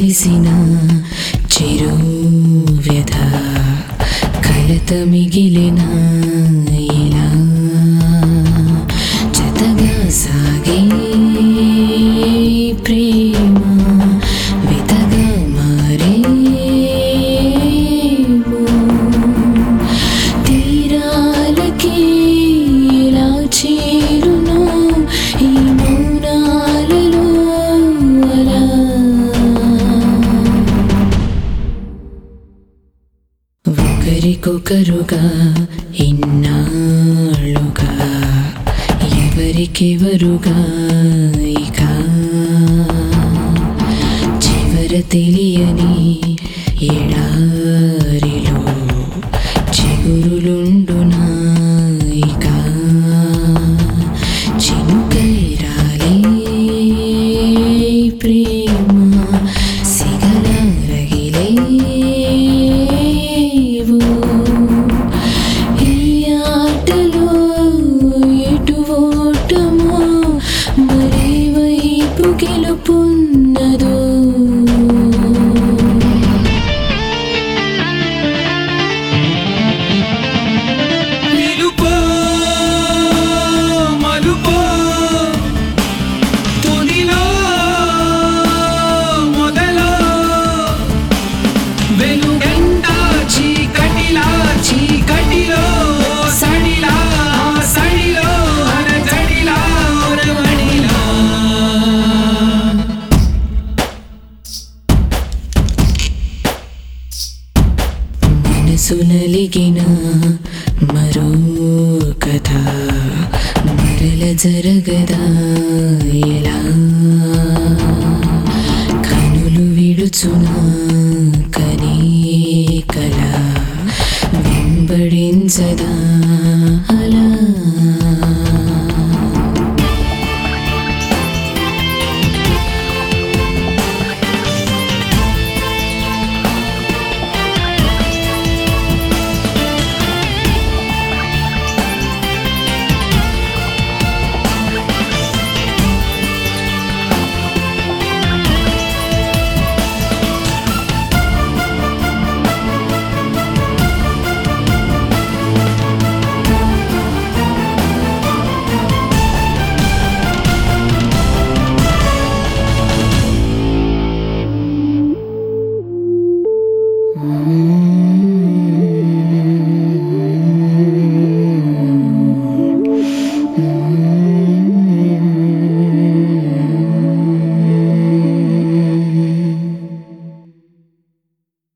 కలిసిన చిరు వ్యధ కలత మిగిలిన ఇలా జతగా సాగే ప్రేమ వితగా మారేమో తీరాలకి ఇలా చేరును ఈ మౌనాలలో అలా ఒకరికొకరుగా ఇన్నాళ్ళుగా ఎవరికెవరుగా ఇక చివర తెలియని ఎడారిలో చిగురులుండునా ఇక చినుకైరాలే ప్రేమ సిగలారగిలేవు ఈ ఆటలో ఎటు ఓటమో మరి వైపు గెలుపున్నదో నిలుపో మలుపో తుదిలో మొదలో వెలుగంట చీకటిలా చీకటిలో సడిలా సడిలో అరజడిలా ఒరవడిలా మనసు నలిగిన మరో కథ మరల జరగదా ఎలా కనులు విడుచునా కనీ కల వెంబడించదా అలా Mm.